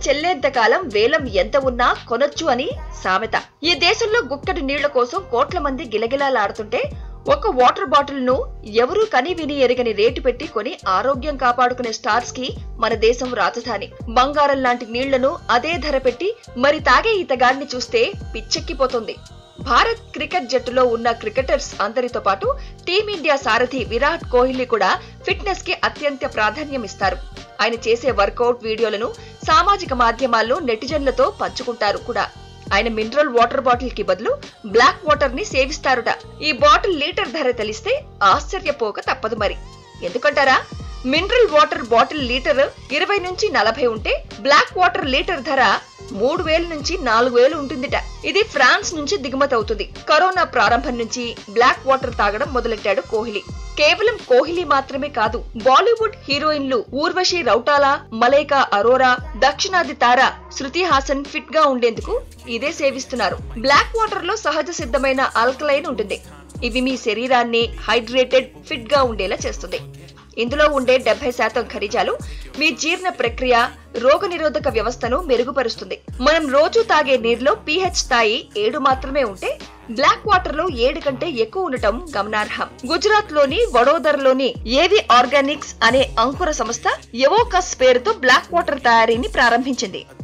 చెల్లేంత కాలం వేలం ఎంత ఉన్నా కొనొచ్చు అని సామెత ఈ దేశంలో గుక్కడి నీళ్ల కోసం కోట్ల మంది గిలగిలాలాడుతుంటే ఒక వాటర్ బాటిల్ ను ఎవరూ కని విని ఎరగని రేటు పెట్టి కొని ఆరోగ్యం కాపాడుకునే స్టార్స్ కి మన దేశం రాజధాని బంగారం లాంటి నీళ్లను అదే ధర పెట్టి మరి తాగే ఈతగాడిని చూస్తే పిచ్చెక్కిపోతుంది భారత్ క్రికెట్ జట్టులో ఉన్న క్రికెటర్స్ అందరితో పాటు టీమిండియా సారథి విరాట్ కోహ్లీ కూడా ఫిట్నెస్ కి అత్యంత ప్రాధాన్యం ఇస్తారు ఆయన చేసే వర్కౌట్ వీడియోలను సామాజిక మాధ్యమాల్లో నెటిజన్లతో పంచుకుంటారు కూడా ఆయన మినరల్ వాటర్ బాటిల్ కి బదులు బ్లాక్ వాటర్ ని సేవిస్తారుట ఈ బాటిల్ లీటర్ ధర తెలిస్తే ఆశ్చర్యపోక తప్పదు మరి ఎందుకంటారా మినరల్ వాటర్ బాటిల్ లీటర్ ఇరవై నుంచి నలభై ఉంటే బ్లాక్ వాటర్ లీటర్ ధర మూడు వేల నుంచి నాలుగు వేలు ఉంటుందిట ఇది ఫ్రాన్స్ నుంచి దిగుమతి అవుతుంది కరోనా ప్రారంభం నుంచి బ్లాక్ వాటర్ తాగడం మొదలెట్టాడు కోహ్లీ కేవలం కోహ్లీ మాత్రమే కాదు బాలీవుడ్ హీరోయిన్లు ఊర్వశి రౌటాలా మలైకా అరోరా దక్షిణాది తార శృతి హాసన్ ఫిట్ గా ఉండేందుకు ఇదే సేవిస్తున్నారు బ్లాక్ వాటర్ లో సహజ సిద్ధమైన ఆల్కలైన్ ఉంటుంది ఇవి మీ శరీరాన్ని హైడ్రేటెడ్ ఫిట్ గా ఉండేలా చేస్తుంది ఇందులో ఉండే డెబ్బై శాతం ఖనిజాలు మీ జీర్ణ ప్రక్రియ రోగనిరోధక వ్యవస్థను మెరుగుపరుస్తుంది మనం రోజు తాగే నీరులో పీహెచ్ స్థాయి ఏడు మాత్రమే ఉంటే బ్లాక్ వాటర్ లో ఏడు కంటే ఎక్కువ ఉండటం గమనార్హం గుజరాత్ లోని వడోదరలోని ఏవి ఆర్గానిక్స్ అనే అంకుర సంస్థ ఎవోకస్ పేరుతో బ్లాక్ వాటర్ తయారీని ప్రారంభించింది